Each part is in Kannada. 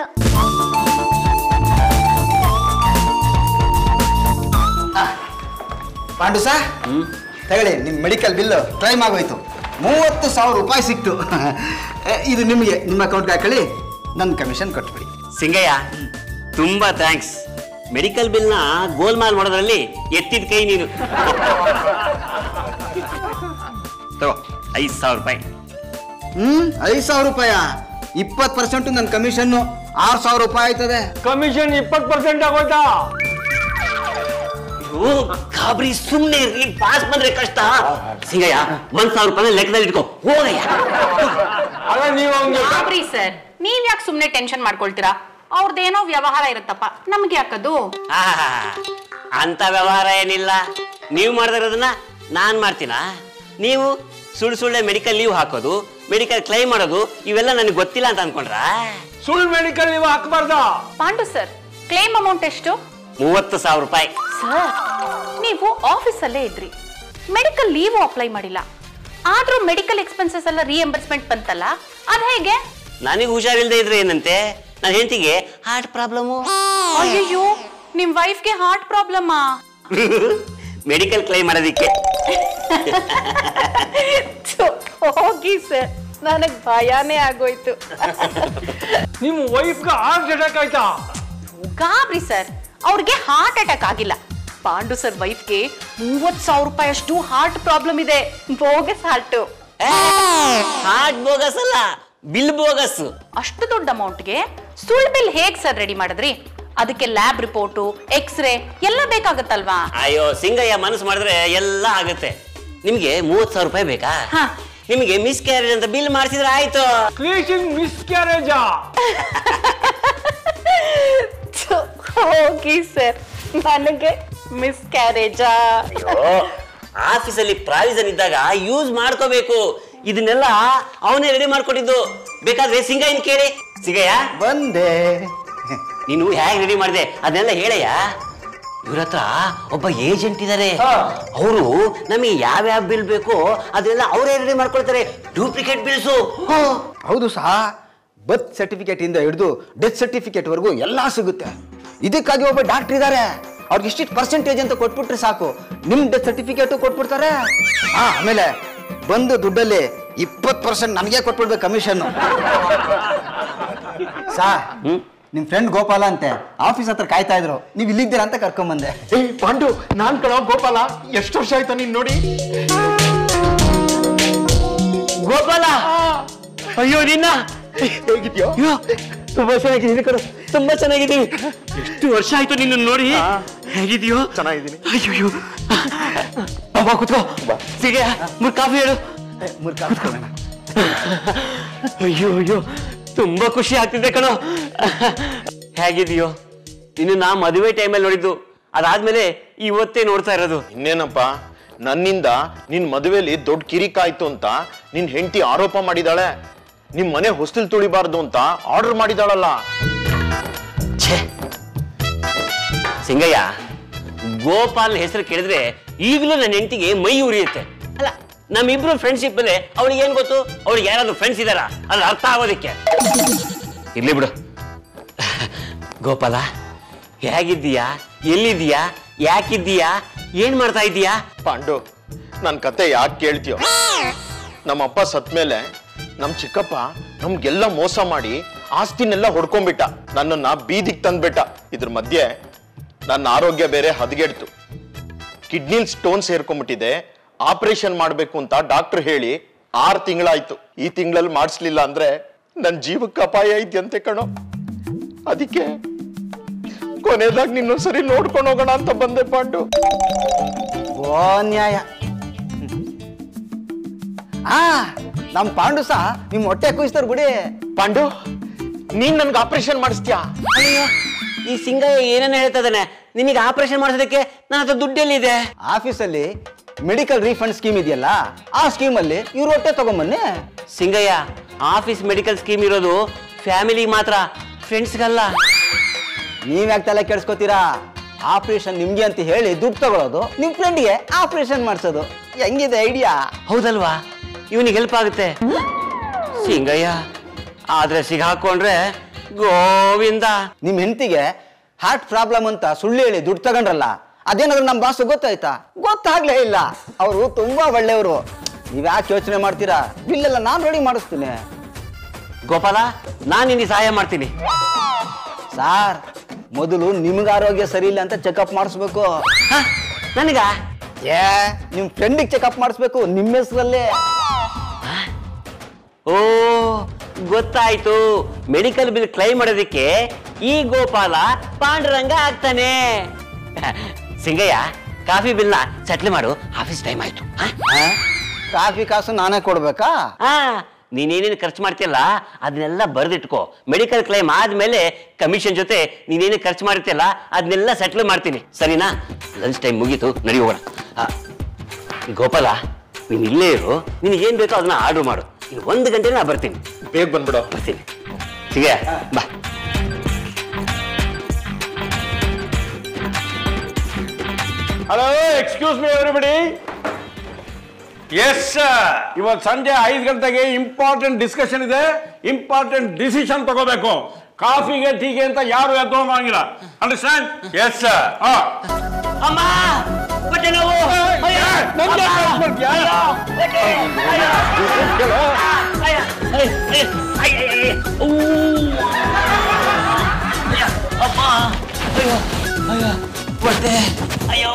ಪಾಂಡು ಸಾ ತಗೊಳ್ಳಿ ನಿಮ್ಮ ಮೆಡಿಕಲ್ ಬಿಲ್ಲು ಕ್ಲೈಮ್ ಆಗೋಯ್ತು ಮೂವತ್ತು ಸಾವಿರ ರೂಪಾಯಿ ಸಿಕ್ತು ಎ, ಇದು ನಿಮಗೆ ನಿಮ್ಮ ಅಕೌಂಟ್ಗೆ ಹಾಕೊಳ್ಳಿ ನನ್ನ ಕಮಿಷನ್ ಕೊಟ್ಬಿಡಿ ಸಿಂಗಯ್ಯ ತುಂಬಾ ಥ್ಯಾಂಕ್ಸ್ ಮೆಡಿಕಲ್ ಬಿಲ್ನ ಗೋಲ್ಮಾಲ್ ಮಾಡೋದ್ರಲ್ಲಿ ಎತ್ತಿದ ಕೈ ನೀನು ತಗೋ ಐದು ಸಾವಿರ ರೂಪಾಯಿ ಹ್ಮ್ ಐದು ಸಾವಿರ ರೂಪಾಯ ಇಪ್ಪತ್ತು ಪರ್ಸೆಂಟ್ ನನ್ನ ಕಮಿಷನ್ನು ಆರು ಸಾವಿರ ರೂಪಾಯಿ ಆಯ್ತದೆ ಕಮಿಷನ್ ಇಪ್ಪತ್ತು ಪರ್ಸೆಂಟ್ ಆಗೋಯ್ತಾ ಅಯ್ಯೋ, ಗಾಬರಿ ಸುಮ್ನೆ ಇರ್ರಿ ಪಾಸ್ ಬಂದ್ರೆ ಕಷ್ಟ ಸಿಂಗಯ್ಯ ಒಂದ್ ಸಾವಿರ ರೂಪಾಯಿ ಲೆಕ್ಕದಲ್ಲಿ ಇಟ್ಕೋ ಹೋಗಯ್ಯ ಅಲ್ಲ ನೀವು ಹಂಗೆ ಗಾಬ್ರಿ ಸರ್ ನೀವ್ ಯಾಕೆ ಸುಮ್ನೆ ಟೆನ್ಷನ್ ಮಾಡ್ಕೊಳ್ತೀರಾ ಅವ್ರದ್ದೇನೋ ವ್ಯವಹಾರ ಇರುತ್ತಪ್ಪ ನಮ್ಗೆ ಯಾಕದು ಆಹಾ, ಅಂತ ವ್ಯವಹಾರ ಏನಿಲ್ಲ ನೀವು ಮಾಡ್ದಿರೋದನ್ನ ನಾನ್ ಮಾಡ್ತೀನಾ ನೀವು ಸುಳ್ಳು ಸುಳ್ಳೆ ಮೆಡಿಕಲ್ ಲೀವ್ ಹಾಕೋದು ಮೆಡಿಕಲ್ ಕ್ಲೈಮ್ ಮಾಡೋದು ಇವೆಲ್ಲ ನನಗೆ ಗೊತ್ತಿಲ್ಲ ಅಂತ ಅನ್ಕೊಂಡ್ರಾ ಸುಳ್ಳು ಮೆಡಿಕಲ್ ನೀವು ಹಾಕ್ಬಾರ್ದ ಪಾಂಡು ಸರ್ ಕ್ಲೇಮ್ ಅಮೌಂಟ್ ಎಷ್ಟು ಮೂವತ್ತು ಸಾವಿರ ರೂಪಾಯಿ ಸರ್ ನೀವು ಆಫೀಸಲ್ಲೇ ಇದ್ರಿ ಮೆಡಿಕಲ್ ಲೀವ್ ಅಪ್ಲೈ ಮಾಡಿಲ್ಲ ಆದ್ರೂ ಮೆಡಿಕಲ್ ಎಕ್ಸ್ಪೆನ್ಸಸ್ ಎಲ್ಲ ರಿಎಂಬರ್ಸ್ಮೆಂಟ್ ಬಂತಲ್ಲ ಅದ್ ಹೇಗೆ ನನಗೆ ಹುಷಾರಿಲ್ದೇ ಇದ್ರೆ ಏನಂತೆ ನನ್ನ ಹೆಂಡತಿಗೆ ಹಾರ್ಟ್ ಪ್ರಾಬ್ಲಮು ಅಯ್ಯಯ್ಯೋ ನಿಮ್ ವೈಫ್ಗೆ ಹಾರ್ಟ್ ಪ್ರಾಬ್ಲಮ್ಮಾ ಮೆಡಿಕಲ್ ಕ್ಲೈಮ್ ಮಾಡೋದಿಕ್ಕೆ ಹೋಗಿ ಸರ್ ನನಗ್ ಭಯಾನೇ ಆಗೋಯ್ತು ನಿಮ್ಮ ವೈಫ್ಗೆ ಹಾರ್ಟ್ ಅಟ್ಯಾಕ್ ಆಯ್ತಾ ಗಾಬ್ರಿ ಸರ್ ಅವ್ರಿಗೆ ಹಾರ್ಟ್ ಅಟ್ಯಾಕ್ ಆಗಿಲ್ಲ ಪಾಂಡು ಸರ್ ವೈಫ್ಗೆ ಮೂವತ್ ಸಾವಿರ ರೂಪಾಯಿ ಅಷ್ಟು ಹಾರ್ಟ್ ಪ್ರಾಬ್ಲಮ್ ಇದೆ ಬೋಗಸ್ ಹಾರ್ಟ್ ಹಾರ್ಟ್ ಬೋಗಸ್ ಅಲ್ಲ ಬಿಲ್ ಬೋಗಸ್ ಅಷ್ಟು ದೊಡ್ಡ ಅಮೌಂಟ್ಗೆ ಸುಳ್ ಬಿಲ್ ಹೇಗ್ ಸರ್ ರೆಡಿ ಮಾಡಿದ್ರಿ ಅದಕ್ಕೆ ಲ್ಯಾಬ್ ರಿಪೋರ್ಟು ಎಕ್ಸ್ರೇ ಎಲ್ಲ ಬೇಕಾಗತ್ತಲ್ವಾ ಅಯ್ಯೋ ಸಿಂಗಯ್ಯ ಮನಸ್ಸು ಮಾಡಿದ್ರೆ ಎಲ್ಲ ಆಗುತ್ತೆ ನಿಮ್ಗೆ ಮೂವತ್ತು ಸಾವಿರ ರೂಪಾಯಿ ಬೇಕಾ ಹಾ. ನಿಮಗೆ ಮಿಸ್ ಕ್ಯಾರೇಜ್ ಅಂತ ಬಿಲ್ ಮಾಡಿಸಿದ್ರೆ ಆಯ್ತು ಕ್ಲೀಶಿಂಗ್ ಮಿಸ್ ಕ್ಯಾರೇಜಾ ಥು, ಹೋಗಿ ಸರ್ ನನಗೆ ಮಿಸ್ ಕ್ಯಾರೇಜಾ ಆಫೀಸಲ್ಲಿ ಪ್ರಾವಿಷನ್ ಇದ್ದಾಗ ಯೂಸ್ ಮಾಡ್ಕೋಬೇಕು ಇದನ್ನೆಲ್ಲ ಅವನೇ ರೆಡಿ ಮಾಡ್ಕೊಟ್ಟಿದ್ದು ಬೇಕಾದ್ರೆ ಸಿಂಗಯ್ಯನ ಕೇಳಿ ಸಿಂಗಯ್ಯ ಬಂದೆ ನೀನು ಹೇಗೆ ರೆಡಿ ಮಾಡಿದೆ ಅದನ್ನೆಲ್ಲ ಹೇಳಯ್ಯ ಇವ್ರ ಹತ್ರ ಒಬ್ಬ ಏಜೆಂಟ್ ಇದ್ದಾರೆ ಅವರು ನಮಗೆ ಯಾವ್ಯಾವ ಬಿಲ್ ಬೇಕೋ ಅದನ್ನೆಲ್ಲ ಅವರೇ ರೆಡಿ ಮಾಡ್ಕೊಳ್ತಾರೆ ಡೂಪ್ಲಿಕೇಟ್ ಬಿಲ್ಸು ಹೌದು ಸಹ ಬರ್ತ್ ಸರ್ಟಿಫಿಕೇಟ್ ಇಂದ ಹಿಡಿದು ಡೆತ್ ಸರ್ಟಿಫಿಕೇಟ್ ವರೆಗೂ ಎಲ್ಲ ಸಿಗುತ್ತೆ ಇದಕ್ಕಾಗಿ ಒಬ್ಬ ಡಾಕ್ಟರ್ ಇದ್ದಾರೆ ಅವ್ರಿಗೆ ಇಷ್ಟಿಷ್ಟು ಪರ್ಸೆಂಟೇಜ್ ಅಂತ ಕೊಟ್ಬಿಟ್ರೆ ಸಾಕು ನಿಮ್ ಡೆತ್ ಸರ್ಟಿಫಿಕೇಟು ಕೊಟ್ಬಿಡ್ತಾರೆ ಹಾ ಆಮೇಲೆ ಬಂದು ದುಡ್ಡಲ್ಲಿ ಇಪ್ಪತ್ತು ಪರ್ಸೆಂಟ್ ನನಗೆ ಕೊಟ್ಬಿಡ್ಬೇಕು ಕಮಿಷನ್ ಸಾ ನಿಮ್ ಫ್ರೆಂಡ್ ಗೋಪಾಲ ಅಂತೆ ಆಫೀಸ್ ಹತ್ರ ಕಾಯ್ತಾ ಇದ್ರು ನೀವು ಇಲ್ಲಿದ್ದೀರಾ ಅಂತ ಕರ್ಕೊಂಬಂದೆ ಏ ಪಾಂಡು ನಾನ್ ಕಣ ಗೋಪಾಲ ಎಷ್ಟು ವರ್ಷ ಆಯ್ತಾ ನೀನ್ ನೋಡಿ ಗೋಪಾಲ ಅಯ್ಯೋ ನಿನ್ನ ಹೇಗಿದ್ಯೋ ಅಯ್ಯೋ ತುಂಬಾ ಚೆನ್ನಾಗಿದ್ದೀನಿ ಕಣ ತುಂಬಾ ಚೆನ್ನಾಗಿದ್ದೀನಿ ಎಷ್ಟು ವರ್ಷ ಆಯ್ತು ನಿನ್ನ ನೋಡಿ ಹೇಗಿದ್ಯೋ ಚೆನ್ನಾಗಿದ್ದೀನಿ. ಅಯ್ಯೋ ಬಾ ಕುತ್ಕೋ ಸಿಗೆ ಮೂರ್ ಕಾಫಿ ಹೇಳು ಮುರ್ಕ ಅಯ್ಯೋ ಅಯ್ಯೋ ತುಂಬಾ ಖುಷಿ ಆಗ್ತಿದೆ ಕಣೋ ಹೇಗಿದೆಯೋ ಇನ್ನು ನಾ ಮದುವೆ ಟೈಮಲ್ಲಿ ನೋಡಿದ್ದು ಅದಾದ್ಮೇಲೆ ಇವತ್ತೇ ನೋಡ್ತಾ ಇರೋದು ಇನ್ನೇನಪ್ಪ ನನ್ನಿಂದ ನಿನ್ ಮದುವೆಲಿ ದೊಡ್ಡ ಕಿರಿಕಾಯ್ತು ಅಂತ ನಿನ್ ಹೆಂಡತಿ ಆರೋಪ ಮಾಡಿದಾಳೆ ನಿಮ್ ಮನೆ ಹೊಸ್ತಿಲ್ ತುಳಿಬಾರ್ದು ಅಂತ ಆರ್ಡರ್ ಮಾಡಿದಾಳಲ್ಲ ಛೇ ಸಿಂಗಯ್ಯ ಗೋಪಾಲ್ ಹೆಸರು ಕೇಳಿದ್ರೆ ಈಗಲೂ ನನ್ನ ಹೆಂಡತಿಗೆ ಮೈ ಉರಿಯುತ್ತೆ ಅಲ್ಲ ನಮ್ಮಿಬ್ರು ಫ್ರೆಂಡ್ಶಿಪ್ ಮೇಲೆ ಅವಳಿಗೆ ಏನ್ ಗೊತ್ತು ಅವಳಿಗೆ ಯಾರಾದ್ರೂ ಫ್ರೆಂಡ್ಸ್ ಇದಾರ ಅದ್ರ ಅರ್ಥ ಆಗೋದಿಕ್ಕೆ ಇರ್ಲಿ ಬಿಡು ಗೋಪಾಲ ಹೇಗಿದ್ದೀಯಾ ಎಲ್ಲಿದ್ದೀಯಾ ಯಾಕಿದ್ದೀಯಾ ಏನ್ ಮಾಡ್ತಾ ಇದ್ದೀಯಾ ಪಾಂಡು ನನ್ ಕತೆ ಯಾಕೆ ಕೇಳ್ತೀಯೋ ನಮ್ಮಪ್ಪ ಸತ್ಮೇಲೆ ನಮ್ ಚಿಕ್ಕಪ್ಪ ನಮ್ಗೆಲ್ಲ ಮೋಸ ಮಾಡಿ ಆಸ್ತಿನೆಲ್ಲ ಹೊಡ್ಕೊಂಡ್ಬಿಟ್ಟ ನನ್ನನ್ನ ಬೀದಿಗೆ ತಂದ್ಬಿಟ್ಟ ಇದ್ರ ಮಧ್ಯೆ ನನ್ನ ಆರೋಗ್ಯ ಬೇರೆ ಹದಗೆಡ್ತು ಕಿಡ್ನಿಲ್ ಸ್ಟೋನ್ ಸೇರ್ಕೊಂಡ್ಬಿಟ್ಟಿದೆ ಆಪರೇಷನ್ ಮಾಡ್ಬೇಕು ಅಂತ ಡಾಕ್ಟರ್ ಹೇಳಿ ಆರು ತಿಂಗಳಾಯ್ತು ಈ ತಿಂಗಳಲ್ಲಿ ಮಾಡಿಸ್ಲಿಲ್ಲ ಅಂದ್ರೆ ನನ್ನ ಜೀವಕ್ಕೆ ಅಪಾಯ ಐತ್ಯಂತೆ ಕಣೋ ಅದಕ್ಕೆ ಕೊನೆದಾಗ ನಿನ್ನೊಂದ್ಸರಿ ನೋಡ್ಕೊಂಡು ಹೋಗೋಣ ಅಂತ ಬಂದೆ ಪಾಂಡು ಓ ನ್ಯಾಯ ಆ ನಮ್ ಪಾಂಡು ಸಹ ನಿಮ್ ಹೊಟ್ಟೆ ಕುಯ್ಸ್ತಾರ ಬಿಡಿ ಪಾಂಡು ನೀನ್ ನನ್ಗೆ ಆಪರೇಷನ್ ಮಾಡಿಸ್ತೀಯಾ ಅಯ್ಯೋ ಈ ಸಿಂಗಯ್ಯ ಏನೇನು ಹೇಳ್ತಾ ಇದ್ದಾನೆ ನಿನಗೆ ಆಪರೇಷನ್ ಮಾಡಿಸೋದಕ್ಕೆ ನನ್ನ ಹತ್ರ ದುಡ್ಡೆಲ್ಲಿದೆ ಆಫೀಸಲ್ಲಿ ಮೆಡಿಕಲ್ ರೀಫಂಡ್ ಸ್ಕೀಮ್ ಇದೆಯಲ್ಲ ಆ ಸ್ಕೀಮಲ್ಲಿ ಇವ್ರ ಹೊಟ್ಟೆ ತಗೊಂಬನ್ನಿ ಸಿಂಗಯ್ಯ ಆಫೀಸ್ ಮೆಡಿಕಲ್ ಸ್ಕೀಮ್ ಇರೋದು ಫ್ಯಾಮಿಲಿಗೆ ಮಾತ್ರ ಫ್ರೆಂಡ್ಸ್ಗಲ್ಲ ನೀವ್ ಯಾಕೆ ತಲೆ ಕೆಡ್ಸ್ಕೊತೀರಾ ಆಪರೇಷನ್ ನಿಮ್ಗೆ ಅಂತ ಹೇಳಿ ದುಡ್ಡು ತಗೊಳ್ಳೋದು ನಿಮ್ ಫ್ರೆಂಡ್ಗೆ ಆಪರೇಷನ್ ಮಾಡಿಸೋದು ಹೆಂಗಿದೆ ಐಡಿಯಾ ಹೌದಲ್ವಾ ಇವನಿಗೆ ಹೆಲ್ಪ್ ಆಗುತ್ತೆ ಸಿಂಗಯ್ಯ ಆದ್ರೆ ಸಿಗಾಕೊಂಡ್ರೆ ಗೋವಿಂದ ನಿಮ್ ಹೆಂಡತಿಗೆ ಹಾರ್ಟ್ ಪ್ರಾಬ್ಲಮ್ ಅಂತ ಸುಳ್ಳು ಹೇಳಿ ದುಡ್ಡು ತಗೊಂಡ್ರಲ್ಲ ಅದೇನಾದ್ರು ನಮ್ಮ ಬಾಸ್ ಗೊತ್ತಾಯ್ತಾ ಗೊತ್ತಾಗ್ಲೇ ಇಲ್ಲ ಅವರು ತುಂಬಾ ಒಳ್ಳೆಯವರು ನೀವ್ ಯಾಕೆ ಯೋಚನೆ ಮಾಡ್ತೀರಾ ಬಿಲ್ಲೆಲ್ಲ ನಾನು ರೆಡಿ ಮಾಡಿಸ್ತೀನಿ ಗೋಪಾಲ ನಾನು ನಿನಗೆ ಸಹಾಯ ಮಾಡ್ತೀನಿ ಸಾರ್ ಮೊದಲು ನಿಮ್ಗೆ ಆರೋಗ್ಯ ಸರಿ ಇಲ್ಲ ಅಂತ ಚೆಕಪ್ ಮಾಡಿಸ್ಬೇಕು ಹ? ನನಗ ಏ ನಿಮ್ ಫ್ರೆಂಡಿಗೆ ಚೆಕಪ್ ಮಾಡಿಸ್ಬೇಕು ನಿಮ್ಮ ಹೆಸರಲ್ಲೇ ಓ ಗೊತ್ತಾಯ್ತು ಮೆಡಿಕಲ್ ಬಿಲ್ ಕ್ಲೈಮ್ ಮಾಡೋದಕ್ಕೆ ಈ ಗೋಪಾಲ ಪಾಂಡುರಂಗ ಆಗ್ತಾನೆ ಸಿಂಗಯ್ಯ ಕಾಫಿ ಬಿಲ್ನ ಸೆಟ್ಲ್ ಮಾಡು ಆಫೀಸ್ ಟೈಮ್ ಆಯ್ತು ಹ? ಕಾಫಿ ಕಾಸು ನಾನೇ ಕೊಡ್ಬೇಕಾ ಆ ನೀನೇನೇನು ಖರ್ಚು ಮಾಡ್ತೀಯಲ್ಲ ಅದನ್ನೆಲ್ಲ ಬರೆದಿಟ್ಕೋ ಮೆಡಿಕಲ್ ಕ್ಲೈಮ್ ಆದ್ಮೇಲೆ ಕಮಿಷನ್ ಜೊತೆ ನೀನೇನು ಖರ್ಚು ಮಾಡ್ತೀಯಲ್ಲ ಅದನ್ನೆಲ್ಲ ಸೆಟ್ಲ್ ಮಾಡ್ತೀನಿ ಸರಿನಾ ಲಂಚ್ ಟೈಮ್ ಮುಗೀತು ನಡಿ ಹೋಗೋಣ ಆ, ಗೋಪಾಲ ನೀನು ಇಲ್ಲೇ ಇರು ನಿನಗೆ ಏನು ಬೇಕೋ ಅದನ್ನ ಆರ್ಡರ್ ಮಾಡು ಇನ್ನು ಒಂದು ಗಂಟೆ ನಾ ಬರ್ತೀನಿ ಬೇಗ ಬಂದ್ಬಿಡು ಬರ್ತೀನಿ ಸಿಗ ಬಾ hello excuse me everybody yes ಇವತ್ತು ಸಂಜೆ ಐದು ಗಂಟೆಗೆ ಇಂಪಾರ್ಟೆಂಟ್ ಡಿಸ್ಕಷನ್ ಇದೆ ಇಂಪಾರ್ಟೆಂಟ್ ಡಿಸಿಷನ್ ತಗೋಬೇಕು ಕಾಫಿಗೆ ಟೀಗೆ ಅಂತ ಯಾರು ಎದ್ದೋಗಿಲ್ಲ ಅಂಡರ್ಸ್ಟ್ಯಾಂಡ್ ಎಸ್ ಹಾ ಅಮ್ಮ ಹೊಟ್ಟೆ ನೋವು ಅಯ್ಯೋ, ನಂಗೆ ಅಮ್ಮ. ಕಳ್ಸ್ಬಿಡ್ತೀಯಾ? ಹೊಟ್ಟೆ, ಅಯ್ಯೋ, ಅಯ್ಯೋ, ಅಯ್ಯೋ, ಅಯ್ಯೋ, ಅಯ್ಯೋ, ಅಯ್ಯೋ, ಊ. ಅಯ್ಯೋ, ಅಮ್ಮ ಅಯ್ಯೋ ಅಯ್ಯೋ ಹೊಟ್ಟೆ ಅಯ್ಯೋ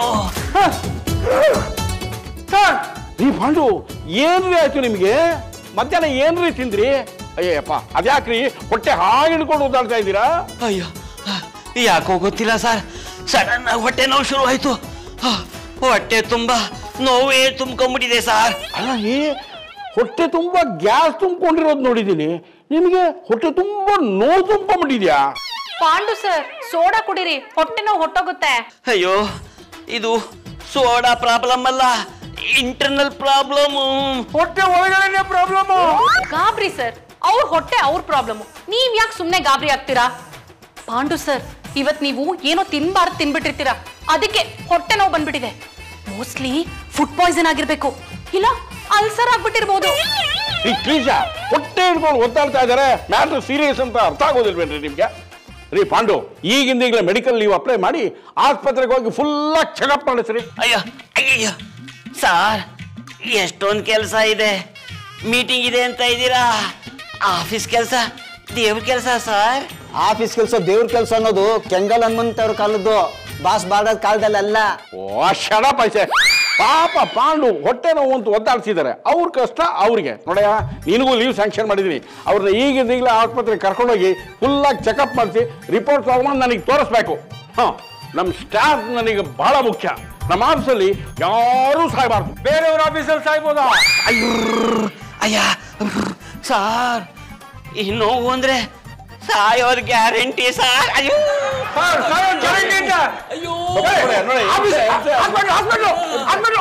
ಸರ್ ಈ ಪಾಂಡು ಏನ್ರಿ ಆಯ್ತು ನಿಮ್ಗೆ ಮಧ್ಯಾಹ್ನ ಏನ್ರಿ ತಿಂದ್ರಿ ಅಯ್ಯಪ್ಪ ಅದ್ಯಾಕ್ರಿ ಹೊಟ್ಟೆ ಹಾಗೆ ಹಿಡ್ಕೊಂಡು ಓದಾಡ್ತಾ ಇದ್ದೀರಾ ಅಯ್ಯೋ ಯಾಕೋ ಗೊತ್ತಿಲ್ಲ ಸರ್ ಸಡನ್ ಆಗಿ ಹೊಟ್ಟೆ ನೋವು ಶುರು ಆಯ್ತು ಆ, ಹೊಟ್ಟೆ ತುಂಬಾ ನೋವೇ ತುಂಬ್ಕೊಂಡ್ಬಿಟ್ಟಿದೆ ಸರ್ ಅಲ್ಲ ಈ ಹೊಟ್ಟೆ ತುಂಬಾ ಗ್ಯಾಸ್ ತುಂಬಿಕೊಂಡಿರೋದು ನೋಡಿದ್ದೀನಿ ನಿಮಗೆ ಹೊಟ್ಟೆ ತುಂಬಾ ನೋವು ತುಂಬಿದ್ಯಾ ಪಾಂಡು ಸರ್ ಸೋಡಾ ಕುಡಿರಿ ಹೊಟ್ಟೆ ನೋವು ಹೊಟ್ಟೋಗುತ್ತೆ ಅಯ್ಯೋ ಇದು ಸೋಡಾ ಪ್ರಾಬ್ಲಮ್ ಅಲ್ಲ ಇಂಟರ್ನಲ್ ಪ್ರಾಬ್ಲಮ್ ಹೊಟ್ಟೆ ಒಳಗಡೆ ಪ್ರಾಬ್ಲಮ್ ಗಾಬ್ರಿ ಸರ್ ಅವ್ರ ಹೊಟ್ಟೆ ಅವ್ರ ಪ್ರಾಬ್ಲಮ್ ನೀವ್ ಯಾಕೆ ಸುಮ್ನೆ ಗಾಬರಿ ಆಗ್ತೀರಾ ಪಾಂಡು ಸರ್ ಇವತ್ ನೀವು ಏನೋ ತಿನ್ಬಾರ್ದು ತಿನ್ಬಿಟ್ಟಿರ್ತೀರಾ ಅದಕ್ಕೆ ಹೊಟ್ಟೆ ನೋವು ಬಂದ್ಬಿಟ್ಟಿದೆ ಮೋಸ್ಟ್ಲಿ ಫುಡ್ ಪಾಯ್ಸನ್ ಆಗಿರ್ಬೇಕು ಇಲ್ಲ ಅಲ್ಸರ್ ಆಗ್ಬಿಟ್ಟಿರ್ಬೋದು ಈ ಕ್ಲೀಶ ಹೊಟ್ಟೆ ಹಿಡ್ಕೊಂಡು ಒದ್ದಾಡ್ತಾ ಇದ್ದಾರೆ ಮ್ಯಾಟ್ರ್ ಸೀರಿಯಸ್ ಅಂತ ಅರ್ಥ ಆಗೋದಿಲ್ವೇನ್ರಿ ನಿಮ್ಗೆ ರೀ ಪಾಂಡು ಈಗಿಂದ ಈಗಲೇ ಮೆಡಿಕಲ್ ನೀವು ಅಪ್ಲೈ ಮಾಡಿ ಆಸ್ಪತ್ರೆಗೆ ಹೋಗಿ ಫುಲ್ಲಾಗಿ ಚೆಕಪ್ ಮಾಡಿಸ್ರಿ ಅಯ್ಯೋ ಅಯ್ಯಯ್ಯೋ ಸಾರ್ ಎಷ್ಟೊಂದು ಕೆಲಸ ಇದೆ ಮೀಟಿಂಗ್ ಇದೆ ಅಂತ ಇದ್ದೀರಾ ಆಫೀಸ್ ಕೆಲಸ ದೇವ್ರ ಕೆಲಸ ಸರ್ ಆಫೀಸ್ ಕೆಲಸ ದೇವ್ರ ಕೆಲಸ ಅನ್ನೋದು ಕೆಂಗಲ್ ಹನುಮಂತವ್ರ ಕಾಲದ್ದು ಬಾಸ್ ಬಾಡದ ಕಾಲದಲ್ಲ ಓ ಶಡ ಪೈಸೆ ಪಾಪ ಪಾಂಡು ಹೊಟ್ಟೆ ನೋವು ಅಂತ ಒದ್ದಾಡ್ಸಿದ್ದಾರೆ ಅವ್ರ ಕಷ್ಟ ಅವ್ರಿಗೆ ನೋಡಯ್ಯ ನಿನಗೂ ಲೀವ್ ಸ್ಯಾಂಕ್ಷನ್ ಮಾಡಿದ್ದೀನಿ ಅವ್ರನ್ನ ಈಗಿಂದ ಈಗಲೇ ಆಸ್ಪತ್ರೆಗೆ ಕರ್ಕೊಂಡೋಗಿ ಫುಲ್ಲಾಗಿ ಚೆಕಪ್ ಮಾಡಿಸಿ ರಿಪೋರ್ಟ್ ತಗೊಂಡು ನನಗೆ ತೋರಿಸ್ಬೇಕು ಹಾಂ ನಮ್ಮ ಸ್ಟಾಫ್ ನನಗೆ ಬಹಳ ಮುಖ್ಯ ನಮ್ಮ ಆಫೀಸಲ್ಲಿ ಯಾರೂ ಸಾಯ್ಬಾರ್ದು ಬೇರೆಯವ್ರ ಆಫೀಸಲ್ಲಿ ಸಾಯ್ಬೋದಾ ಅಯ್ಯೋ ಅಯ್ಯ ಸಾರ್ ಈ ನೋವು ಅಂದ್ರೆ ಸಾಯೋರ್ ಗ್ಯಾರಂಟಿ ಸಾರ್ ಅಯ್ಯೋ ಸರ್, ಸರ್, guarantee ಇಲ್ಲ. ಏ, ನೋಡಿ, ಆಫೀಸ್, ಹಾಸ್ಪಿಟ್ಲು, ಹಾಸ್ಪಿಟ್ಲು, ಹಾಸ್ಪಿಟ್ಲು.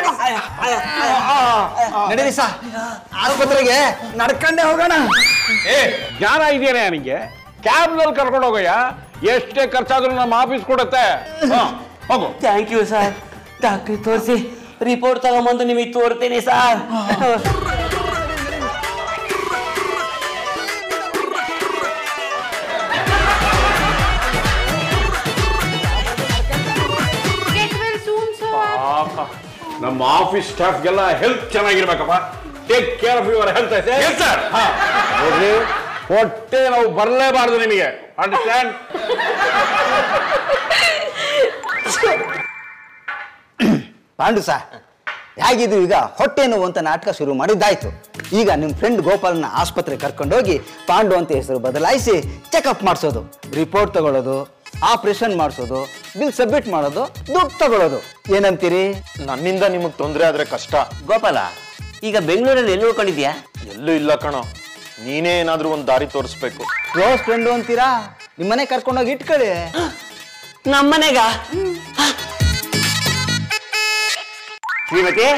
ನಡೀರಿ ಸಾ ಆಸ್ಪತ್ರೆಗೆ ನಡ್ಕೊಂಡೇ ಹೋಗೋಣ ಏ ಜ್ಞಾನ ಇದೆಯಾ ನಿಂಗೆ ಕ್ಯಾಬ್ನಲ್ಲಿ ಕರ್ಕೊಂಡು ಹೋಗಯ್ಯ ಎಷ್ಟೇ ಖರ್ಚಾದ್ರೂ ನಮ್ಮ ಆಫೀಸ್ ಕೊಡುತ್ತೆ ಹಾ, ಹೋಗು ಥ್ಯಾಂಕ್ ಯು ಸರ್ ಡಾಕ್ಟ್ರಿ ತೋರಿಸಿ ರಿಪೋರ್ಟ್ ತಗೊಂಬಂದು ನಿಮಗೆ ತೋರ್ತೀನಿ ಸರ್ ಪಾಪ, ನಮ್ಮ ಆಫೀಸ್ ಸ್ಟಾಫ್ಗೆಲ್ಲ ಹೆಲ್ತ್ ಚೆನ್ನಾಗಿರ್ಬೇಕಪ್ಪ take care of your health ಐತೆ ನೋಡ್ರಿ ಹೊಟ್ಟೆ ನಾವು ಬರಲೇಬಾರ್ದು ನಿಮಗೆ ಅಂಡರ್ಸ್ಟ್ಯಾಂಡ್ ಪಾಂಡು ಸಾ ಹೇಗಿದ್ರು ಈಗ ಹೊಟ್ಟೆ ನೋವು ಅಂತ ನಾಟಕ ಶುರು ಮಾಡಿದ್ದಾಯ್ತು ಈಗ ನಿಮ್ಮ ಫ್ರೆಂಡ್ ಗೋಪಾಲ್ನ ಆಸ್ಪತ್ರೆ ಕರ್ಕೊಂಡೋಗಿ ಪಾಂಡು ಅಂತ ಹೆಸರು ಬದಲಾಯಿಸಿ ಚೆಕಪ್ ಮಾಡಿಸೋದು ರಿಪೋರ್ಟ್ ತಗೊಳ್ಳೋದು ಆಪರೇಷನ್ ಮಾಡಿಸೋದು ಬಿಲ್ ಸಬ್ಮಿಟ್ ಮಾಡೋದು ದುಡ್ಡು ತಗೊಳ್ಳೋದು ಏನಂತೀರಿ ನನ್ನಿಂದ ನಿಮಗ್ ತೊಂದರೆ ಆದ್ರೆ ಕಷ್ಟ ಗೋಪಾಲ ಈಗ ಬೆಂಗಳೂರಲ್ಲಿ ಎಲ್ಲಿ ಉಳ್ಕೊಂಡಿದ್ಯಾ ಎಲ್ಲೂ ಇಲ್ಲ ಕಣೋ ನೀನೇ ಏನಾದ್ರೂ ಒಂದ್ ದಾರಿ ತೋರಿಸ್ಬೇಕು ಕ್ಲೋಸ್ ಫ್ರೆಂಡು ಅಂತೀರಾ ನಿಮ್ಮನೆ ಕರ್ಕೊಂಡೋಗಿ ಇಟ್ಕೊಳ್ಳಿ ನಮ್ಮನೆಗ ಶ್ರೀಮತಿ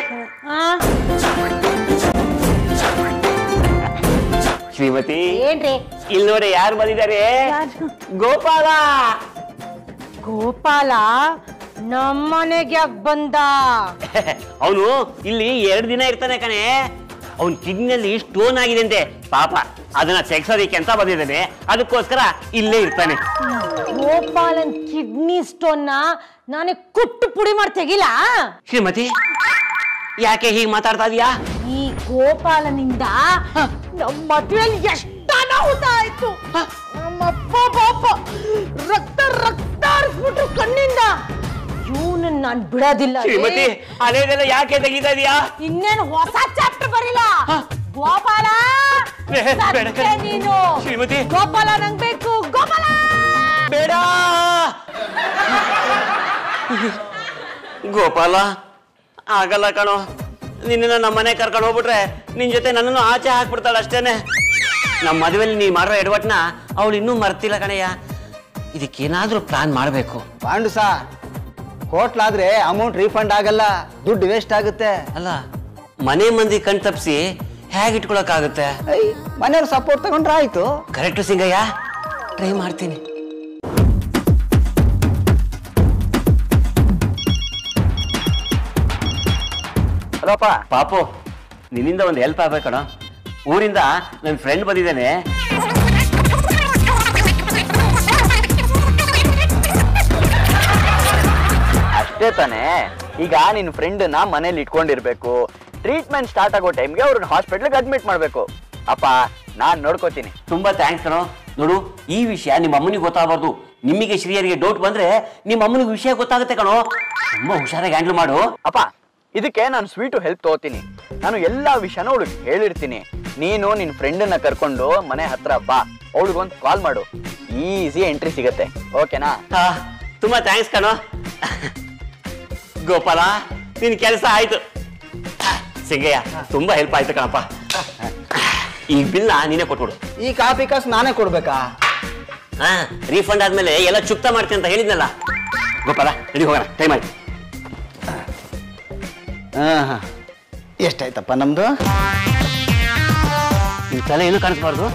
ಶ್ರೀಮತಿ ಏನ್ರಿ ಇಲ್ಲಿ ನೋಡಿ ಯಾರು ಬಂದಿದ್ದಾರೆ ಗೋಪಾಲ ಗೋಪಾಲ ನಮ್ಮನೆಗೆ ಯಾಕೆ ಬಂದ ಅವನು ಇಲ್ಲಿ ಎರಡು ದಿನ ಇರ್ತಾನೆ ಕಣೆ ಅವನ್ ಕಿಡ್ನಿಯಲ್ಲಿ ಸ್ಟೋನ್ ಆಗಿದೆ ಅಂತೆ ಪಾಪ ಅದನ್ನ ತೆಗ್ಸೋದಿಕ್ಕೆ ಅಂತ ಬಂದಿದ್ದಾನೆ ಅದಕ್ಕೋಸ್ಕರ ಇಲ್ಲೇ ಇರ್ತಾನೆ ಗೋಪಾಲನ್ ಕಿಡ್ನಿ ಸ್ಟೋನ್ನ ನಾನೇ ಕುಟ್ಟು ಪುಡಿ ಮಾಡಿ ತೆಗಿಲ್ಲ ಶ್ರೀಮತಿ ಯಾಕೆ ಹೀಗೆ ಮಾತಾಡ್ತಾ ಇದೀಯಾ ಈ ಗೋಪಾಲನಿಂದ ನಮ್ಮ ಮದುವೆಯಲ್ಲಿ ಎಷ್ಟು ಅನಾಹುತ ಆಯ್ತು ನಮ್ಮಪ್ಪ ಪಾಪ ರಕ್ತ ರಕ್ತ ಹರಿಸ್ಬಿಟ್ರು ಕಣ್ಣಿಂದ ಇವನನ್ನ ನಾನ್ ಬಿಡೋದಿಲ್ಲ ರೀ. ಶ್ರೀಮತಿ ಹಳೇದೆಲ್ಲ ಯಾಕೆ ತೆಗಿತಾ ಇದೀಯಾ ಇನ್ನೇನು ಹೊಸ ಚಾಪ್ಟರ್ ಬರಿಲ್ಲ ಗೋಪಾಲ ಬೇ- ಬೇಡ ಸತ್ಯ ಕಣೆ. ನೀನು ಶ್ರೀಮತಿ. ಗೋಪಾಲ ನಂಗ್ ಬೇಕು ಗೋಪಾಲ ಬೇಡ ಗೋಪಾಲ ಆಗಲ್ಲ ಕಣೋ ನಿನ್ನ ನಮ್ಮ ಮನೆ ಕರ್ಕೊಂಡು ಹೋಗ್ಬಿಟ್ರೆ ನಿನ್ ಜೊತೆ ನನ್ನನ್ನು ಆಚೆ ಹಾಕ್ಬಿಡ್ತಾಳೆ ಅಷ್ಟೇನೆ ನಮ್ಮ ಮದುವೆಲಿ ನೀ ಮಾಡೋ ಎಡವಟ್ನ ಅವಳು ಇನ್ನೂ ಮರ್ತಿಲ್ಲ ಕಣಯ್ಯ ಇದಕ್ಕೇನಾದ್ರೂ ಪ್ಲಾನ್ ಮಾಡಬೇಕು ಪಾಂಡು ಸಾ ಕೋಟ್ಲಾದ್ರೆ ಅಮೌಂಟ್ ರೀಫಂಡ್ ಆಗಲ್ಲ ದುಡ್ಡು ವೇಸ್ಟ್ ಆಗುತ್ತೆ ಅಲ್ಲ ಮನೆ ಮಂದಿ ಕಣ್ ತಪ್ಪಿಸಿ ಹೇಗೆ ಇಟ್ಕೊಳಕ್ಕಾಗುತ್ತೆ ಐ ಮನೆಯವ್ರ ಸಪೋರ್ಟ್ ತಗೊಂಡ್ರೆ ಆಯ್ತು ಕರೆಕ್ಟು ಸಿಂಗಯ್ಯ ಟ್ರೈ ಮಾಡ್ತೀನಿ ಅಲ್ಲಪ್ಪ ಪಾಪು ನಿನ್ನಿಂದ ಒಂದು ಹೆಲ್ಪ್ ಆಗ್ಬೇಕಣ ಊರಿಂದ ನನ್ನ ಫ್ರೆಂಡ್ ಬಂದಿದ್ದಾನೆ ಅಷ್ಟೇ ತಾನೇ ಈಗ ನಿನ್ನ ಫ್ರೆಂಡ್ನ ಮನೇಲಿ ಇಟ್ಕೊಂಡಿರ್ಬೇಕು ಟ್ರೀಟ್ಮೆಂಟ್ ಸ್ಟಾರ್ಟ್ ಆಗೋ ಟೈಮ್ಗೆ ಅವ್ರನ್ನ ಹಾಸ್ಪಿಟ್ಲಿಗೆ ಅಡ್ಮಿಟ್ ಮಾಡಬೇಕು ಅಪ್ಪ ನಾನು ನೋಡ್ಕೋತೀನಿ ತುಂಬಾ ಥ್ಯಾಂಕ್ಸ್ ಕಣೋ ನೋಡು ಈ ವಿಷಯ ನಿಮ್ಮ ಅಮ್ಮನಿಗೆ ಗೊತ್ತಾಗಬಾರ್ದು ನಿಮಗೆ ಶ್ರೀಯರಿಗೆ ಡೌಟ್ ಬಂದ್ರೆ ನಿಮ್ಮ ಅಮ್ಮನಿಗೆ ವಿಷಯ ಗೊತ್ತಾಗುತ್ತೆ ಕಣೋ ತುಂಬಾ ಹುಷಾರಾಗಿ ಹ್ಯಾಂಡಲ್ ಮಾಡು ಅಪ್ಪ ಇದಕ್ಕೆ ನಾನು ಸ್ವೀಟು ಹೆಲ್ಪ್ ತಗೋತೀನಿ ನಾನು ಎಲ್ಲ ವಿಷಯನೂ ಅವಳಿಗೆ ಹೇಳಿರ್ತೀನಿ ನೀನು ನಿನ್ನ ಫ್ರೆಂಡನ್ನ ಕರ್ಕೊಂಡು ಮನೆ ಹತ್ರ ಬಾ ಅವಳಿಗೊಂದು ಕಾಲ್ ಮಾಡು ಈಸಿ ಎಂಟ್ರಿ ಸಿಗತ್ತೆ ಓಕೆನಾ ಆ, ತುಂಬಾ ಥ್ಯಾಂಕ್ಸ್ ಕಣೋ ಗೋಪಾಲ ನಿನ್ ಕೆಲಸ ಆಯ್ತು ಸಿಂಗಯ್ಯ ತುಂಬಾ ಹೆಲ್ಪ್ ಆಯ್ತು ಕಣಪ್ಪ ಈ ಬಿಲ್ನ ನೀನೇ ಕೊಟ್ಬಿಡು ಈ ಕಾಪಿ ಕಾಸು ನಾನೇ ಕೊಡ್ಬೇಕಾ ಹಾ ರೀಫಂಡ್ ಆದ್ಮೇಲೆ ಎಲ್ಲ ಚುಕ್ತ ಮಾಡ್ತೀನಿ ಅಂತ ಹೇಳಿದ್ನಲ್ಲ ಗೋಪಾಲ ರೆಡಿ ಹೋಗೋಣ ಟೈಮ್ ಆಯ್ತು ಹಾ ಎಷ್ಟಾಯ್ತಪ್ಪ ನಮ್ದು ನಿನ್ ತಲೆ ಏನು ಕಾಣಿಸ್ಬಾರ್ದು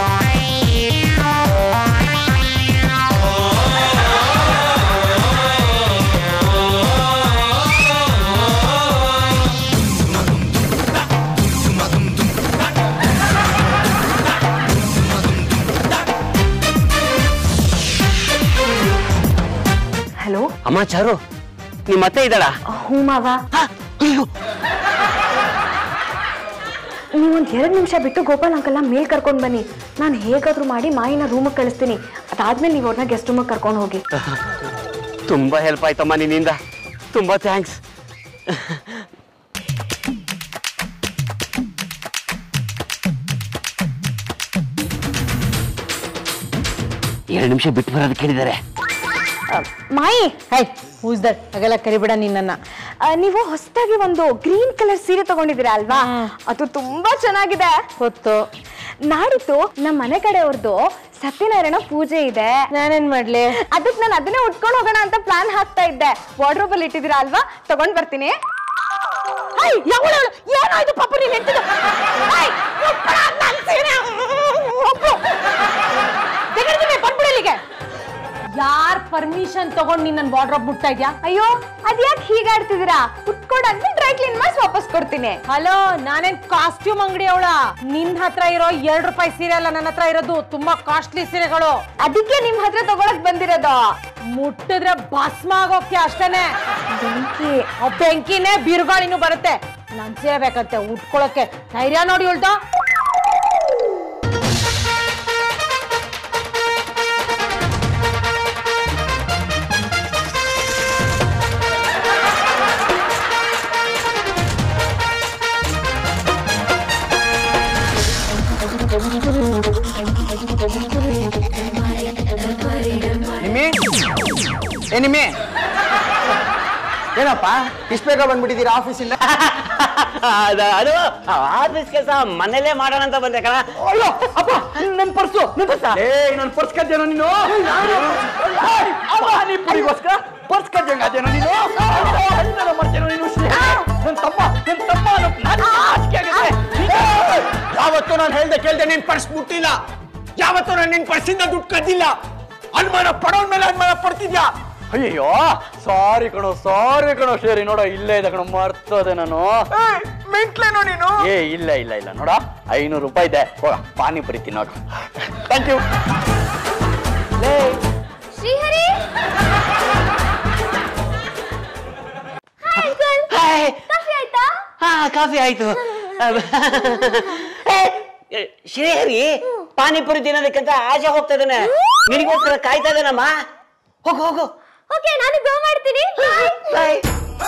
ಹಲೋ ಅಮ್ಮ ಚಾರು ನಿಮ್ಮ ಮತ್ತೆ ಇದ್ದಾಳ ಹ್ಞೂ ಮಾವ ನೀವೊಂದು ಎರಡು ನಿಮಿಷ ಬಿಟ್ಟು ಗೋಪಾಲ್ ಅಂಕಲ್ನ ಮೇಲ್ ಕರ್ಕೊಂಡು ಬನ್ನಿ ನಾನು ಹೇಗಾದ್ರೂ ಮಾಡಿ ಮಾಯಿನ ರೂಮಿಗೆ ಕಳಿಸ್ತೀನಿ ಅದಾದ್ಮೇಲೆ ನೀವು ಅವ್ರನ್ನ ಗೆಸ್ಟ್ ರೂಮಿಗೆ ಕರ್ಕೊಂಡು ಹೋಗಿ ತುಂಬಾ ಹೆಲ್ಪ್ ಆಯ್ತಮ್ಮ ನಿನ್ನಿಂದ ತುಂಬಾ ಥ್ಯಾಂಕ್ಸ್ ಎರಡು ನಿಮಿಷ ಬಿಟ್ಟು ಬರೋದು ಕೇಳಿದ್ದಾರೆ ಮಾಯಿ ಹೈ ಹೂಸ್ ದಟ್ ಹಾಗೆಲ್ಲ ಕರಿಬೇಡ ನಿನ್ನನ್ನ ಆ, ನೀವು ಹೊಸದಾಗಿ ಒಂದು ಗ್ರೀನ್ ಕಲರ್ ಸೀರೆ ತಗೊಂಡಿದ್ದೀರಾ ಅಲ್ವಾ ಅದು ತುಂಬಾ ಚೆನ್ನಾಗಿದೆ ಗೊತ್ತು ನಾಡಿದ್ದು ನಮ್ಮ ಮನೆ ಕಡೆಯವ್ರದ್ದು ಸತ್ಯನಾರಾಯಣ ಪೂಜೆ ಇದೆ ನಾನೇನ್ ಮಾಡ್ಲಿ ಅದಕ್ಕೆ ನಾನು ಅದನ್ನೇ ಉಟ್ಕೊಂಡು ಹೋಗೋಣ ಅಂತ ಪ್ಲಾನ್ ಹಾಕ್ತಾ ಇದ್ದೆ ವಾರ್ಡ್ರೋಬ್ ಅಲ್ಲಿ ಇಟ್ಟಿದ್ದೀರಾ ಅಲ್ವಾ ತಗೊಂಡ್ ಬರ್ತೀನಿ ಹೈ, ಯಾವಳು ಅವ್ಳು? ಏನಾಯ್ತು ಪಾಪ ನೀನ್ ಹೆಂಡ್ತಿದು? ಹೈ, ಉಟ್ಕೊಳ ನನ್ ಸೀರೆ. ಒಪ್ಪು. ತೆಗೆದ್ಬಿಡಿ, ಬಂದ್ಬಿಡು ಇಲ್ಲಿಗೆ. ಯಾರ್ ಪರ್ಮಿಷನ್ ತಗೊಂಡ್ ನೀನ್ ನನ್ ವಾರ್ಡ್ರೋಬ್ ಮುಟ್ತಾ ಇದ್ಯಾ ಅಯ್ಯೋ ಅದ್ಯಾಕ್ ಹೀಗಾಡ್ತಿದ್ದೀರಾ ಉಟ್ಕೊಡಂದ್ರೆ ಡ್ರೈ ಕ್ಲೀನ್ ಮಾಡಿ ವಾಪಸ್ ಕೊಡ್ತೀನಿ ಹಲೋ ನಾನೇನ್ ಕಾಸ್ಟ್ಯೂಮ್ ಅಂಗಡಿ ಅವಳ ನಿನ್ ಹತ್ರ ಇರೋ ಎರಡ್ ರೂಪಾಯಿ ಸೀರೆ ಅಲ್ಲ ನನ್ನ ಹತ್ರ ಇರೋದು ತುಂಬಾ ಕಾಸ್ಟ್ಲಿ ಸೀರೆಗಳು ಅದಕ್ಕೆ ನಿಮ್ ಹತ್ರ ತಗೊಳಕ್ ಬಂದಿರೋದು ಮುಟ್ಟಿದ್ರೆ ಭಸ್ಮ ಆಗೋಕೆ ಅಷ್ಟೇನೆ ಬೆಂಕಿ ಆ ಬೆಂಕಿನೇ ಬಿರುಗಾಳಿನೂ ಬರುತ್ತೆ ನಾನ್ ಸೀರೆ ಬೇಕಂತೆ ಉಟ್ಕೊಳಕ್ಕೆ ಧೈರ್ಯ ನೋಡಿ ಉಳ್ದ ನಿಮ್ಮಿ ಏ ನಿಮ್ಮಿ ಏನಪ್ಪ ಇಷ್ಟ ಬೇಗ ಬಂದ್ಬಿಟ್ಟಿದ್ದೀರಾ ಆಫೀಸಿಂದ ಅದು ಅದು ಆಫೀಸ್ ಕೆಲಸ ಮನೇಲೇ ಮಾಡೋಣ ಅಂತ ಬಂದೆ ಕಣ ಅಯ್ಯೋ ಅಪ್ಪ ನನ್ ಪರ್ಸು ನನ್ ಪರ್ಸ ಏ ನನ್ ಪರ್ಸ್ ಕದ್ದೇನೋ ನೀನು ಏಯ್, ಅಪ್ಪ ನೀ ಪುಡಿಗೋಸ್ಕರ ಪರ್ಸ್ ಕದ್ದಂಗಾದೇನೋ ನೀನು ಅಣ್ಣನ ಮಾಡ್ತೇನೋ ನೀನು ನನ್ ತಮ್ಮ ನನ್ ತಮ್ಮ ನನ್- ನನ್ ನಾಚಿಕೆ ಆಗುತ್ತೆ. ಏಯ್, ಯಾವತ್ತೂ ನಾನು ಹೇಳ್ದೆ ಕೇಳ್ದೆ ನಿನ್ ಪರ್ಸ್ ಮುಟ್ಟಿಲ್ಲ ಯಾವತ್ತೂ ನಾನು ನಿನ್ ಪರ್ಸಿಂದ ದುಡ್ಡು ಕದ್ದಿಲ್ಲ ಅನುಮಾನ ಪಡೋನ್ ಮೇಲೆ ಅನುಮಾನ ಪಡ್ತಿದ್ಯಾ ಅಯ್ಯೋ ಸಾರಿ ಕಣೋ ಸಾರಿ ಕಣೋ ಶೇರಿ ನೋಡೋ ಇಲ್ಲೇ ಇದೆ ಕಣೋ ಮರ್ತೋದೆ ನಾನು ಮೆಂಟ್ಲೇನೋ ನೀನು ಏ ಇಲ್ಲ ಇಲ್ಲ ಇಲ್ಲ ನೋಡ ಐನೂರು ರೂಪಾಯಿ ಇದೆ ಹೋಗ ಪಾನಿಪುರಿ ತಿನ್ನೋಕ thank you Shrihari hi coffee ಆಯ್ತಾ ಹಾ ಕಾಫಿ ಆಯ್ತು ಏ, ಶ್ರೀಹರಿ ಪಾನಿಪುರಿ ತಿನ್ನೋದಕ್ಕಂತ ಆಚೆ ಹೋಗ್ತಾ ಇದ್ದಾನೆ ನಿನಗೋಸ್ಕರ ಕಾಯ್ತಾ ಇದ್ದಾನಮ್ಮ ಹೋಗು ಹೋಗು ಓಕೆ ನಾನು ಗೋ ಮಾಡ್ತೀನಿ ಬಾಯ್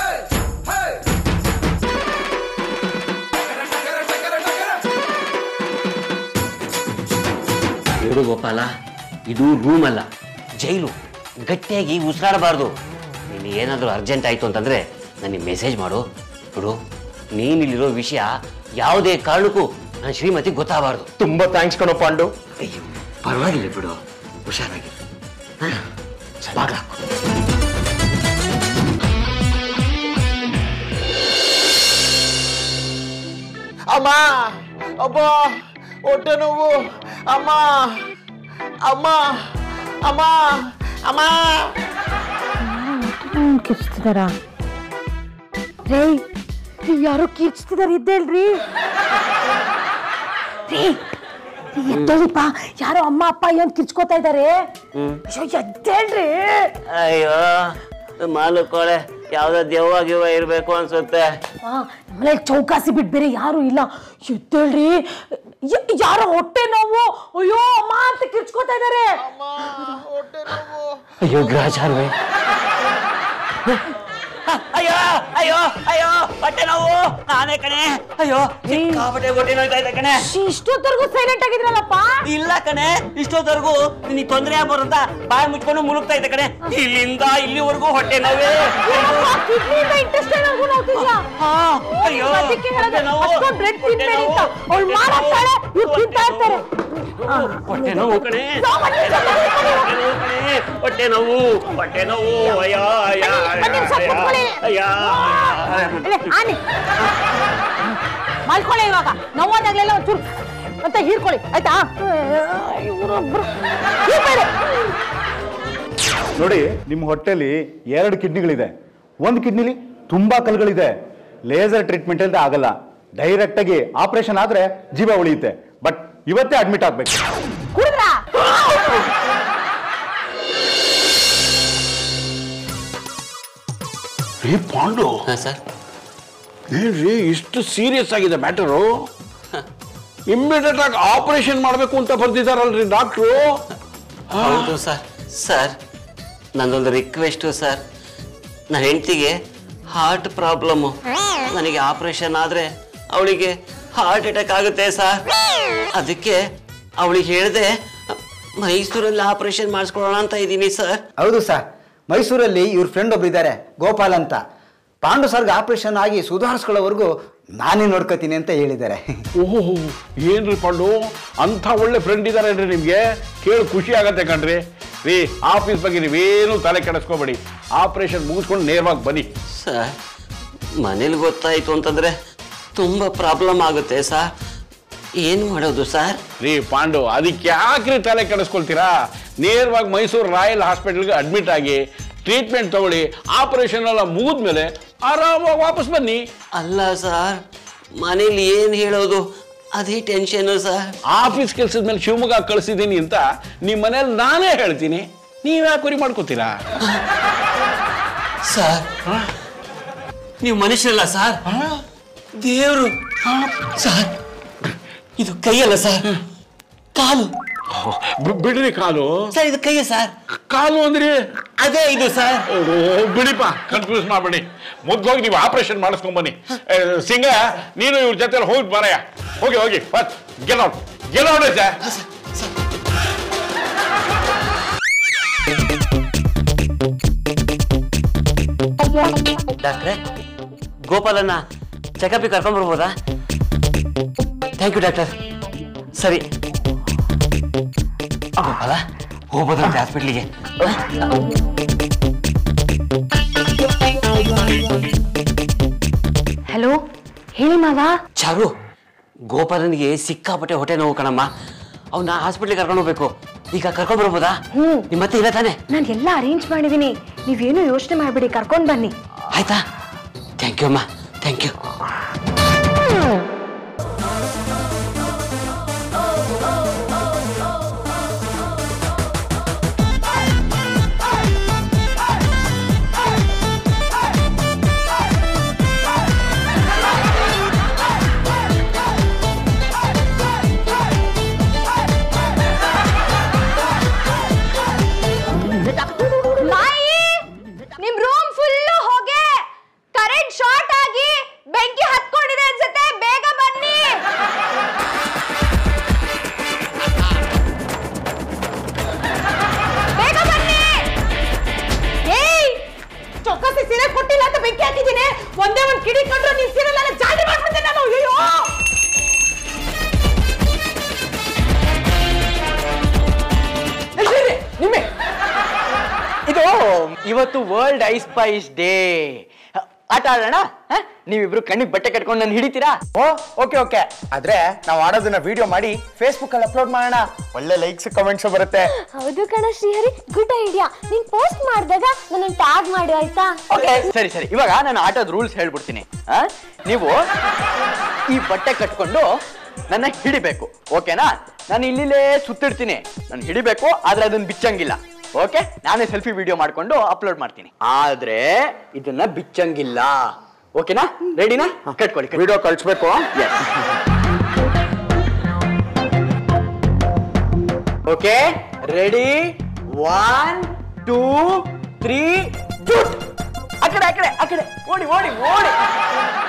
ನೋಡು ಗೋಪಾಲ ಇದು ರೂಮ್ ಅಲ್ಲ ಜೈಲು ಗಟ್ಟಿಯಾಗಿ ಉಸಿರಾಡಬಾರ್ದು ನೀನು ಏನಾದರೂ ಅರ್ಜೆಂಟ್ ಆಯಿತು ಅಂತಂದರೆ ನನಗೆ ಮೆಸೇಜ್ ಮಾಡು ನೋಡು ನೀನಿಲ್ಲಿರೋ ವಿಷಯ ಯಾವುದೇ ಕಾರಣಕ್ಕೂ ನನ್ನ ಶ್ರೀಮತಿ ಗೊತ್ತಾಗಬಾರ್ದು ತುಂಬಾ ಥ್ಯಾಂಕ್ಸ್ ಕಣೋ ಪಾಂಡು ಅಯ್ಯೋ ಪರವಾಗಿಲ್ಲ ಬಿಡು ಹುಷಾರಾಗಿ ಬಾಗ್ಲ ಅಮ್ಮ ಅಬ್ಬ ಹೊಟ್ಟೆ ನೋವು ಅಮ್ಮ ಅಮ್ಮ ಅಮ್ಮ ಅಮ್ಮ ಕಿರ್ಚ್ತಿದಾರ ರೇ ಯಾರೋ ಕಿರ್ಚ್ತಿದಾರ ಇದ್ದೇಳ್ರಿ ರೇ ಎದ್ದೇಳಿಪ್ಪ ಯಾರೋ ಅಮ್ಮ ಅಪ್ಪ ಏನ್ ಕಿರ್ಚ್ಕೋತಾ ಇದಾರೆ ಅಯ್ಯೋ ಎದ್ದೇಳ್ರಿ ಅಯ್ಯೋ ಮಾಲುಕೋಳೆ ಯಾವ್ದೋ ದೆವ್ವ ಗಿವ್ವ ಇರಬೇಕು ಅನ್ಸುತ್ತೆ ಮನೇಲಿ ಚೌಕಾಸಿ ಬಿಟ್ಟು ಬೇರೆ ಯಾರು ಇಲ್ಲ ಎದ್ದೇಳ್ರಿ ಯ- ಯಾರೋ ಹೊಟ್ಟೆ ನೋವು ಅಯ್ಯೋ ಅಮ್ಮ ಅಂತ ಕಿರ್ಚ್ಕೋತಾ ಇದಾರೆ ಅಯ್ಯೋ ಗ್ರಹಚಾರವೇ ಅಯ್ಯೋ ಅಯ್ಯೋ ಅಯ್ಯೋ ಹೊಟ್ಟೆ ನೋವು ನಾನೇ ಕಣೆ ಅಯ್ಯೋ ಸಿಕ್ಕಾಪಟ್ಟೆ ಹೊಟ್ಟೆ ನೋಯ್ತಾ ಇದೆ ಕಣೆ ಇಷ್ಟೊತ್ತರ್ಗು ಸೈಲೆಂಟ್ ಆಗಿದ್ರಲ್ಲಪ್ಪ ಇಲ್ಲ ಕಣೆ ಇಷ್ಟೊತ್ತವರೆಗೂ ನಿನಗೆ ತೊಂದರೆ ಆಗ್ಬಾರ್ದು ಅಂತ ಬಾಯಿ ಮುಚ್ಕೊಂಡು ಮುಳುಗ್ತಾ ಇದ್ದೆ ಕಣೆ ಇಲ್ಲಿಂದ ಇಲ್ಲಿವರೆಗೂ ಹೊಟ್ಟೆ ನೋವೇ ಕಿಡ್ನಿಯಿಂದ ಇಂಟ್ರೆಸ್ಟ್ ಏನಾದ್ರು ನೋಡ್ತಿದ್ಯಾ ಹಾ, ಅಯ್ಯೋ, ಅದಕ್ಕೆ ಹೇಳೋದು, ಹೊಟ್ಟೆ ನೋವು, ಅಷ್ಟೊಂದ್ ಬ್ರೆಡ್ ಹೊಟ್ಟೆ ತಿನ್ಬೇಡಿ ಅಂತ ನೋವು, ಅವ್ಳು ಹೊಟ್ಟೆ ಮಾಡಾಕ್ತಾಳೆ ನೋವು, ಇವ್ರು ತಿಂತಾ ಇರ್ತಾರೆ ಹೊಟ್ಟೆ ನೋವು ಕಣೆ ಸಾಮಾನ್ಯ ಹೊಟ್ಟೆ ನೋವು ಕಣೆ ಹೊಟ್ಟೆ ನೋವು ಹೊಟ್ಟೆ ನೋವು ಅಯ್ಯೋ ಅಯ್ಯೋ ಒಂದ್ ನಿಮಿಷ ಕೂತ್ಕೊಳ್ಳಿ. ಅಯ್ಯೋ ಅಲ್ಲೇ, ಆನೆ ಮಲ್ಕೊಳ್ಳಿ ಇವಾಗ ನೋವಾದಾಗ್ಲೆಲ್ಲ ಒಂಚೂರು ಅಂತ ಹೀರ್ಕೊಳ್ಳಿ ಆಯ್ತಾ ಇವರೊಬ್ರು ಹೀರ್ಬೇಡಿ. ನೋಡಿ ನಿಮ್ಮ ಹೊಟ್ಟೆಲಿ ಎರಡು ಕಿಡ್ನಿಗಳಿದೆ ಒಂದು ಕಿಡ್ನಿಲಿ ತುಂಬಾ ಕಲ್ಗಳಿದೆ ಲೇಸರ್ ಟ್ರೀಟ್ಮೆಂಟ್ ಅಂತ ಆಗಲ್ಲ ಡೈರೆಕ್ಟ್ ಆಗಿ ಆಪರೇಷನ್ ಆದ್ರೆ ಜೀವ ಉಳಿಯುತ್ತೆ ಬಟ್ ಇವತ್ತೇ ಅಡ್ಮಿಟ್ ಆಗ್ಬೇಕು ಕುಡಿದ್ರಾ ಏ ಪಾಂಡು ಹಾ ಸರ್ ಏನ್ರಿ ಇಷ್ಟು ಸೀರಿಯಸ್ ಆಗಿದೆ ಮ್ಯಾಟರು ಇಮ್ಮಿಡಿಯೇಟ್ ಆಗಿ ಆಪರೇಷನ್ ಮಾಡಬೇಕು ಅಂತ ಬರ್ದಿದಾರಲ್ರಿ ಡಾಕ್ಟ್ರು ಹೌದು ಸರ್ ಸರ್ ನಂದೊಂದು ರಿಕ್ವೆಸ್ಟು ಸರ್ ನನ್ನ ಹೆಂಡತಿಗೆ ಹಾರ್ಟ್ ಪ್ರಾಬ್ಲಮ್ಮು ನನಗೆ ಆಪರೇಷನ್ ಆದರೆ ಅವಳಿಗೆ ಹಾರ್ಟ್ ಅಟ್ಯಾಕ್ ಆಗುತ್ತೆ ಸರ್ ಅದಕ್ಕೆ ಅವಳಿಗೆ ಹೇಳಿದೆ ಮೈಸೂರಲ್ಲಿ ಆಪರೇಷನ್ ಮಾಡಿಸ್ಕೊಳ್ಳೋಣ ಅಂತ ಇದ್ದೀನಿ ಸರ್ ಹೌದು ಸರ್ ಮೈಸೂರಲ್ಲಿ ಇವ್ರ ಫ್ರೆಂಡ್ ಒಬ್ರು ಇದ್ದಾರೆ ಗೋಪಾಲ್ ಅಂತ ಪಾಂಡು ಸರ್ಗೆ ಆಪರೇಷನ್ ಆಗಿ ಸುಧಾರಿಸ್ಕೊಳ್ಳೋವರೆಗೂ ನಾನೇ ನೋಡ್ಕೋತೀನಿ ಅಂತ ಹೇಳಿದ್ದಾರೆ ಓಹೋ ಏನ್ರಿ ಪಾಂಡು ಅಂಥ ಒಳ್ಳೆ ಫ್ರೆಂಡ್ ಇದಾರೇನ್ರಿ ನಿಮ್ಗೆ ಕೇಳಿ ಖುಷಿ ಆಗತ್ತೆ ಕಣ್ರಿ ರೀ ಆಫೀಸ್ ಬಗ್ಗೆ ನೀವೇನು ತಲೆ ಕೆಡಿಸ್ಕೋಬೇಡಿ ಆಪರೇಷನ್ ಮುಗಿಸ್ಕೊಂಡು ನೇರವಾಗಿ ಬನ್ನಿ ಸರ್ ಮನೇಲಿ ಗೊತ್ತಾಯಿತು ಅಂತಂದರೆ ತುಂಬ ಪ್ರಾಬ್ಲಮ್ ಆಗುತ್ತೆ ಸರ್ ಏನು ಮಾಡೋದು ಸರ್ ರೀ ಪಾಂಡು ಅದಕ್ಕೆ ಯಾಕ್ರಿ ತಲೆ ಕೆಡಿಸ್ಕೊಳ್ತೀರಾ ನೇರವಾಗಿ ಮೈಸೂರು ರಾಯಲ್ ಹಾಸ್ಪಿಟಲ್ಗೆ ಅಡ್ಮಿಟ್ ಆಗಿ ಟ್ರೀಟ್ಮೆಂಟ್ ತಗೊಳ್ಳಿ ಆಪರೇಷನ್ ಎಲ್ಲ ಮುಗಿದ್ಮೇಲೆ ಆರಾಮಾಗಿ ವಾಪಸ್ ಬನ್ನಿ ಅಲ್ಲ ಸರ್ ಮನೇಲಿ ಏನು ಹೇಳೋದು ಅದೇ ಟೆನ್ಷನು ಸರ್ ಆಫೀಸ್ ಕೆಲಸದ ಮೇಲೆ ಶಿವಮೊಗ್ಗ ಕಳಿಸಿದ್ದೀನಿ ಅಂತ ನಿಮ್ಮ ಮನೇಲಿ ನಾನೇ ಹೇಳ್ತೀನಿ ನೀವ್ಯಾಕೆ ಕುರಿ ಮಾಡ್ಕೋತೀರಾ ಸರ್ ನೀವು ಮನುಷ್ಯರಲ್ಲ ಸರ್ ದೇವರು ಸರ್ ಇದು ಕೈಯಲ್ಲ ಸರ್ ಕಾಲು ಬಿ- ಬಿಡ್ರಿ ಕಾಲು ಸರ್ ಇದು ಕೈಯ ಸರ್ ಕಾಲು ಅಂದ್ರಿ ಅದೇ ಇದು ಸರ್ ಓ ಬಿಡಿಪ ಕನ್ಫ್ಯೂಸ್ ಮಾಡಬೇಡಿ ಮೊದ್ಲೋಗಿ ನೀವು ಆಪರೇಷನ್ ಮಾಡಿಸ್ಕೊಂಡ್ ಬನ್ನಿ ಏ, ಸಿಂಗ ನೀನು ಇವ್ರ ಜೊತೆ ಹೋಗಿ ಬರಯ್ಯ ಹೋಗಿ ಹೋಗಿ first get out get out sir ಡಾಕ್ಟ್ರೆ ಗೋಪಾಲನ್ನ ಚೆಕಪ್ಗೆ ಕರ್ಕೊಂಡ್ ಬರ್ಬೋದಾ ಥ್ಯಾಂಕ್ ಯು ಡಾಕ್ಟರ್ ಸರಿ ಗೋಪಾಲ ಹೋಗ್ಬೋದಂತೆ ಹಾಸ್ಪಿಟ್ಲಿಗೆ ಹಲೋ ಹೇಳಿ ಮಾವ ಚಾರು ಗೋಪಾಲನಿಗೆ ಸಿಕ್ಕಾಪಟ್ಟೆ ಹೊಟ್ಟೆ ನೋವು ಕಣಮ್ಮ ಅವನ್ನ ಹಾಸ್ಪಿಟ್ಲಿಗೆ ಕರ್ಕೊಂಡು ಹೋಗ್ಬೇಕು ಈಗ ಕರ್ಕೊಂಡು ಬರ್ಬೋದಾ ಹ್ಮ್. ನಿಮ್ಮ ಮತ್ತೆ ಇಲ್ಲ ತಾನೆ ನಾನು ಎಲ್ಲ ಅರೇಂಜ್ ಮಾಡಿದ್ದೀನಿ ನೀವೇನು ಯೋಚನೆ ಮಾಡಬೇಡಿ ಕರ್ಕೊಂಡು ಬನ್ನಿ ಆಯ್ತಾ ಥ್ಯಾಂಕ್ ಯು ಅಮ್ಮ ಥ್ಯಾಂಕ್ ಯು ಇವತ್ತು ವರ್ಲ್ಡ್ ಐಸ್ ಸ್ಪೈಸ್ ಡೇ ಆಟ ಆಡೋಣ ಹ? ನೀವಿಬ್ರು ಕಣ್ಣಿಗೆ ಬಟ್ಟೆ ಕಟ್ಕೊಂಡು ನಾನು ಹಿಡಿತೀರಾ ಓ ಓಕೆ ಓಕೆ ಆದ್ರೆ ನಾವು ಆಡೋದನ್ನ ವಿಡಿಯೋ ಮಾಡಿ ಫೇಸ್ಬುಕ್ ಅಲ್ಲಿ ಅಪ್ಲೋಡ್ ಮಾಡೋಣ ಒಳ್ಳೆ ಲೈಕ್ಸ್ ಕಮೆಂಟ್ಸ್ ಬರುತ್ತೆ ಹೌದು ಕಣ ಶ್ರೀಹರಿ ಗುಡ್ ಐಡಿಯಾ ನೀನ್ ಪೋಸ್ಟ್ ಮಾಡಿದಾಗ ನನ್ನ ಟ್ಯಾಗ್ ಮಾಡು ಆಯ್ತಾ ಓಕೆ ಸರಿ ಸರಿ ಇವಾಗ ನಾನು ಆಟದ ರೂಲ್ಸ್ ಹೇಳ್ಬಿಡ್ತೀನಿ ಆ? ನೀವು ಈ ಬಟ್ಟೆ ಕಟ್ಕೊಂಡು ನನ್ನ ಹಿಡಿಬೇಕು ಓಕೆನಾ ನಾನು ಇಲ್ಲಿಲೇ ಸುತ್ತಿಡ್ತೀನಿ ನಾನು ಹಿಡಿಬೇಕು ಆದ್ರೆ ಅದನ್ನ ಬಿಚ್ಚಂಗಿಲ್ಲ ಓಕೆ ನಾನೇ ಸೆಲ್ಫಿ ವಿಡಿಯೋ ಮಾಡ್ಕೊಂಡು ಅಪ್ಲೋಡ್ ಮಾಡ್ತೀನಿ ಆದ್ರೆ ಇದನ್ನ ಬಿಚ್ಚಂಗಿಲ್ಲ ಓಕೆನಾ ರೆಡಿನಾ ಕಟ್ಕೊಳ್ಳಿ ವಿಡಿಯೋ ಕಳಿಸ್ಬೇಕು okay ready one two three ಆ ಕಡೆ ಆ ಕಡೆ ಆ ಕಡೆ ಓಡಿ ಓಡಿ ಓಡಿ